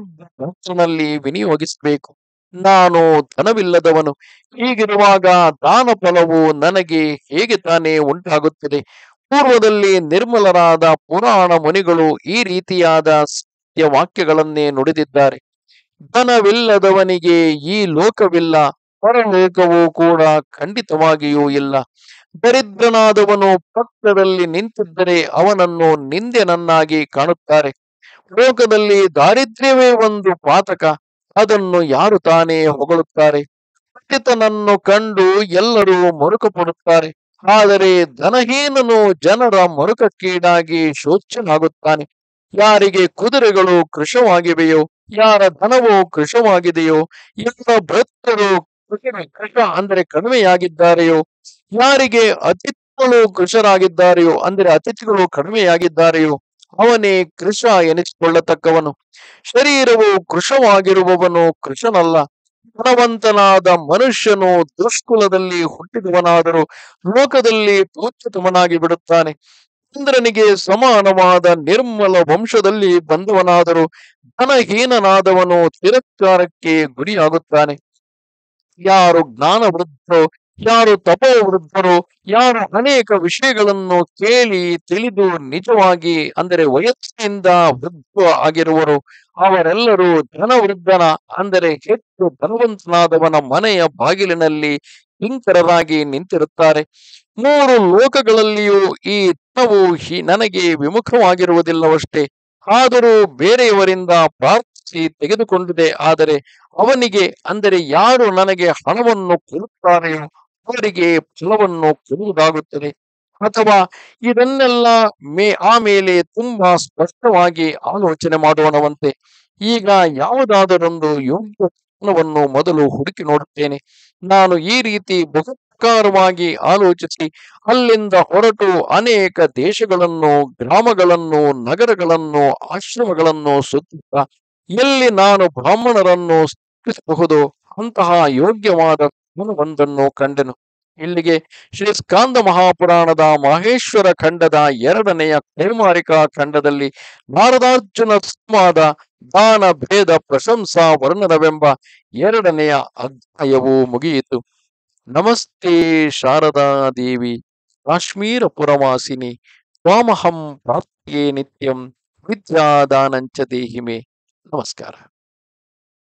ಯೋಗ್ಯ ವಿನಿಯೋಗಿಸಬೇಕು ನಾನು ಧನವಿಲ್ಲದವನು ಹೀಗಿರುವಾಗ ದಾನ ಫಲವು ನನಗೆ ಹೇಗೆ ತಾನೇ ಉಂಟಾಗುತ್ತದೆ ಪೂರ್ವದಲ್ಲಿ ನಿರ್ಮಲರಾದ ಪುರಾಣ ಮುನಿಗಳು ಈ ರೀತಿಯಾದ ಸತ್ಯ ವಾಕ್ಯಗಳನ್ನೇ ನುಡಿದಿದ್ದಾರೆ ಧನವಿಲ್ಲದವನಿಗೆ ಈ ಲೋಕವಿಲ್ಲ ಪರಲೋಕವೂ ಕೂಡ ಖಂಡಿತವಾಗಿಯೂ ಇಲ್ಲ ದರಿದ್ರನಾದವನು ಪಕ್ಕದಲ್ಲಿ ನಿಂತಿದ್ದರೆ ಅವನನ್ನು ನಿಂದೆನನ್ನಾಗಿ ಕಾಣುತ್ತಾರೆ ಲೋಕದಲ್ಲಿ ದಾರಿದ್ರ್ಯವೇ ಒಂದು ಪಾತಕ ಅದನ್ನು ಯಾರು ತಾನೇ ಹೊಗಳುತ್ತಾರೆ ಪಂಡಿತನನ್ನು ಕಂಡು ಎಲ್ಲರೂ ಮರುಕ ಪಡುತ್ತಾರೆ ಆದರೆ ಧನಹೀನನು ಜನರ ಮರುಕಕ್ಕೀಡಾಗಿ ಶೋಚನಾಗುತ್ತಾನೆ ಯಾರಿಗೆ ಕುದುರೆಗಳು ಕೃಶವಾಗಿವೆಯೋ ಯಾರ ಧನವು ಕೃಶವಾಗಿದೆಯೋ ಯಾರ ಭಕ್ತರು ಕೃಷ ಅಂದರೆ ಕಡಿಮೆಯಾಗಿದ್ದಾರೆಯೋ ಯಾರಿಗೆ ಅತಿಥಿಗಳು ಕೃಷರಾಗಿದ್ದಾರೆಯೋ ಅಂದರೆ ಅತಿಥಿಗಳು ಕಡಿಮೆಯಾಗಿದ್ದಾರೆಯೋ ಅವನೇ ಕೃಷ ಎನಿಸಿಕೊಳ್ಳತಕ್ಕವನು ಶರೀರವು ಕೃಶವಾಗಿರುವವನು ಕೃಷನಲ್ಲ ಧನವಂತನಾದ ಮನುಷ್ಯನು ದುಷ್ಕುಲದಲ್ಲಿ ಹುಟ್ಟಿದವನಾದರೂ ಲೋಕದಲ್ಲಿ ಪೂಜ್ಯತಮನಾಗಿ ಬಿಡುತ್ತಾನೆ ಇಂದ್ರನಿಗೆ ಸಮಾನವಾದ ನಿರ್ಮಲ ವಂಶದಲ್ಲಿ ಬಂದವನಾದರೂ ಧನಹೀನನಾದವನು ತಿರಸ್ಕಾರಕ್ಕೆ ಗುರಿಯಾಗುತ್ತಾನೆ ಯಾರು ಜ್ಞಾನ ವೃದ್ಧರು ಯಾರು ತಪೋ ವೃದ್ಧರು ಯಾರು ಅನೇಕ ವಿಷಯಗಳನ್ನು ಕೇಳಿ ತಿಳಿದು ನಿಜವಾಗಿ ಅಂದರೆ ವಯಸ್ಸಿನಿಂದ ವೃದ್ಧ ಆಗಿರುವರು ಅವರೆಲ್ಲರೂ ಧನವೃದ್ಧನ ಅಂದರೆ ಹೆಚ್ಚು ಧನವಂತನಾದವನ ಮನೆಯ ಬಾಗಿಲಿನಲ್ಲಿ ಕಿಂಕರರಾಗಿ ನಿಂತಿರುತ್ತಾರೆ ಮೂರು ಲೋಕಗಳಲ್ಲಿಯೂ ಈ ಧನವು ಹಿ ನನಗೆ ವಿಮುಖವಾಗಿರುವುದಿಲ್ಲವಷ್ಟೇ ಆದರೂ ಬೇರೆಯವರಿಂದ ಪ್ರಾರ್ಥಿಸಿ ತೆಗೆದುಕೊಂಡಿದೆ ಆದರೆ ಅವನಿಗೆ ಅಂದರೆ ಯಾರು ನನಗೆ ಹಣವನ್ನು ಕೊಡುತ್ತಾರೆಯೋ ಅವರಿಗೆ ಫಲವನ್ನು ಕೊಡುವುದಾಗುತ್ತದೆ ಅಥವಾ ಇದನ್ನೆಲ್ಲ ಮೇ ಆಮೇಲೆ ತುಂಬಾ ಸ್ಪಷ್ಟವಾಗಿ ಆಲೋಚನೆ ಮಾಡೋಣವಂತೆ ಈಗ ಯಾವುದಾದರೊಂದು ಯೋಗ್ಯ ಸ್ಥಾನವನ್ನು ಮೊದಲು ಹುಡುಕಿ ನೋಡುತ್ತೇನೆ ನಾನು ಈ ರೀತಿ ಬಹುಪ್ರಕಾರವಾಗಿ ಆಲೋಚಿಸಿ ಅಲ್ಲಿಂದ ಹೊರಟು ಅನೇಕ ದೇಶಗಳನ್ನು ಗ್ರಾಮಗಳನ್ನು ನಗರಗಳನ್ನು ಆಶ್ರಮಗಳನ್ನು ಸುತ್ತುತ್ತಾ ಎಲ್ಲಿ ನಾನು ಬ್ರಾಹ್ಮಣರನ್ನು ಸ್ಥಾಪಿಸಬಹುದು ಅಂತಹ ಯೋಗ್ಯವಾದ ಸ್ಥಾನವೊಂದನ್ನು ಕಂಡೆನು ಇಲ್ಲಿಗೆ ಶ್ರೀ ಸ್ಕಾಂದ ಮಹಾಪುರಾಣದ ಮಹೇಶ್ವರ ಖಂಡದ ಎರಡನೆಯ ಕೈಮಾರಿಕಾ ಖಂಡದಲ್ಲಿ ನಾರದಾರ್ಜುನ ಸಂವಾದ ದಾನ ಭೇದ ಪ್ರಶಂಸಾ ವರ್ಣನವೆಂಬ ಎರಡನೆಯ ಅಧ್ಯಾಯವು ಮುಗಿಯಿತು ನಮಸ್ತೆ ಶಾರದಾ ದೇವಿ ಕಾಶ್ಮೀರ ಪುರವಾಸಿನಿ ತ್ವಾಮಹಂ ಪ್ರಾರ್ಥ್ಯೆ ನಿತ್ಯಂ ವಿದ್ಯಾದಾನಂಚ ದೇಹಿಮೆ ನಮಸ್ಕಾರ